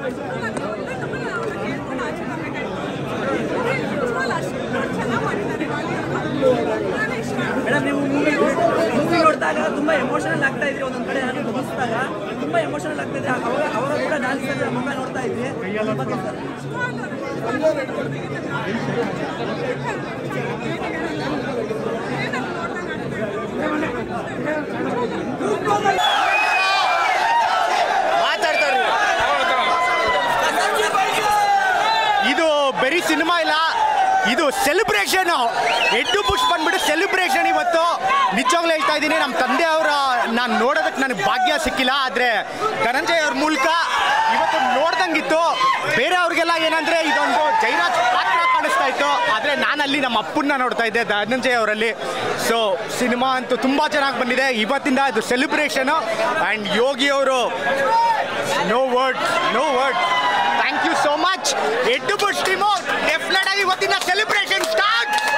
madam ನೀವು movie movie ನೋಡಿದಾಗ ತುಂಬಾ ಎಮೋಷನಲ್ ಆಗ್ತಾ ಇದ್ರಿ ಒಂದೊಂದ್ ಕಡೆ ನಾನು ಮುಗಿಸಿದಾಗ ತುಂಬಾ ಎಮೋಷನಲ್ ಆಗ್ತಾ ಇದ್ರಿ ಅವಾಗ ಅವಾಗ ಕೂಡ ಡ್ಯಾನ್ಸ್ ಅಲ್ಲಿ ಮುಖ ನೋಡ್ತಾ ಇದ್ವಿ ಅದ್ರ ಬಗ್ಗೆ ಸರ್ ಮಾತಾಡ್ತಾರೆ ಇದು ಬರೀ ಸಿನಿಮಾ ಇಲ್ಲ ಇದು ಸೆಲೆಬ್ರೇಷನ್ ಎಡ್ಡು ಬುಷ್ ಬಂದ್ಬಿಟ್ಟು ಸೆಲೆಬ್ರೇಷನ್ ಇವತ್ತು ನಿಜವಾಗ್ಲೂ ಹೇಳ್ತಾ ಇದ್ದೀನಿ ನಮ್ಮ ತಂದೆಯವರ ನಾನು ನೋಡೋದಕ್ಕೆ ನನಗೆ ಭಾಗ್ಯ ಸಿಕ್ಕಿಲ್ಲ ಆದರೆ ಧನಂಜಯ್ ಅವ್ರ ಮೂಲಕ ಇವತ್ತು ನೋಡ್ದಂಗಿತ್ತು ಬೇರೆಯವ್ರಿಗೆಲ್ಲ ಏನಂದ್ರೆ ಇದೊಂದು ಜೈರಾಜ್ ಪಾತ್ರ ಕಾಣಿಸ್ತಾ ಇತ್ತು ಆದರೆ ನಾನಲ್ಲಿ ನಮ್ಮ ಅಪ್ಪನ್ನ ನೋಡ್ತಾ ಇದ್ದೆ ಧನಂಜಯ್ ಅವರಲ್ಲಿ ಸೊ ಸಿನಿಮಾ ಅಂತೂ ತುಂಬ ಚೆನ್ನಾಗಿ ಬಂದಿದೆ ಇವತ್ತಿಂದ ಇದು ಸೆಲೆಬ್ರೇಷನು ಆ್ಯಂಡ್ ಯೋಗಿ ಅವರು no word no word thank you so much ಎಡ್ಡು ಬುಷ್ ಟೀಮು ಡೆಫಿನೆಟ್ ಆಗಿ ಇವತ್ತಿನ ಸೆಲೆಬ್ರೇಷನ್ ಸ್ಟಾರ್ಟ್